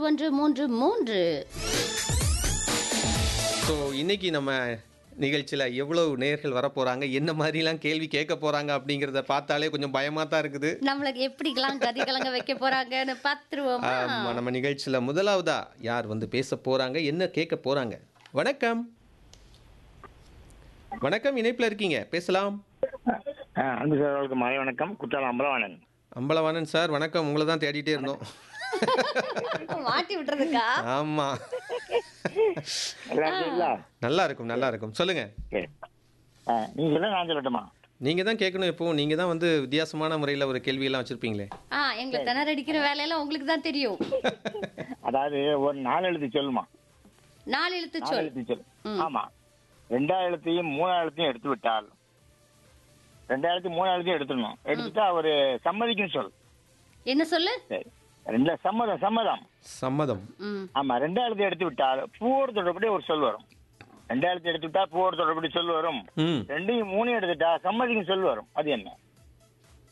ஒன்று மூன்று மூன்று ஸோ இன்னைக்கு நம்ம நிகழ்ச்சியில் எவ்வளவு நேர்கள் வரப்போறாங்க என்ன மாதிரிலாம் கேள்வி கேட்க போறாங்க அப்படிங்கிறத பார்த்தாலே கொஞ்சம் பயமாக தான் இருக்குது நம்மளுக்கு எப்படிக்கெல்லாம் கதி கலங்க வைக்க போறாங்கன்னு பார்த்துருவோமா ஆமா, நம்ம நிகழ்ச்சியில் முதலாவதா யார் வந்து பேச போறாங்க என்ன கேட்க போறாங்க வணக்கம் வணக்கம் இணைப்பில் இருக்கீங்க பேசலாம் ஆ, அன்பு சார்களுக்கு மாலை வணக்கம் குற்றாலம் அம்பலவாணன் அம்பலவாணன் சார் வணக்கம் உங்களை தான் தேடிட்டே இருந்தோம் மாட்டி விட்டுறதுக்கா ஆமா நல்லா இருக்கீங்களா நல்லா இருக்கும் நல்லா இருக்கும் சொல்லுங்க சரி ஆ, நீங்க சொல்ல நான் சொல்லட்டுமா நீங்க தான் கேட்கணும் இப்போ நீங்க தான் வந்து வித்தியாசமான முறையில் ஒரு கேள்வியெல்லாம் வச்சிருப்பீங்களே ஆ எங்களை திணறடிக்கிற வேலையெல்லாம் உங்களுக்கு தான் தெரியும் அதாவது ஒரு நாலு எழுத்து சொல்லுமா நாலு எழுத்து நாலு சொல் எழுத்து சொல் ஆமா ரெண்டாம் எழுத்தையும் மூணாம் எழுத்தையும் எடுத்து விட்டால் ரெண்டாயிரத்தி மூணாம் எழுத்தையும் எடுத்துடணும் எடுத்துட்டா ஒரு சம்மதிக்கும் சொல் என்ன சொல்லு சரி ரெண்டா சம்மதம் சம்மதம் சம்மதம் ம் ஆமா ரெண்டாயிரத்தி எடுத்து விட்டால் பூவோடு தொடர்படி ஒரு சொல் வரும் ரெண்டாயிரத்தி எடுத்து விட்டா பூவோடு தொடர்படி சொல் வரும் ம் ரெண்டையும் மூணையும் எடுத்துட்டா சம்மதிக்கும் சொல் வரும் அது என்ன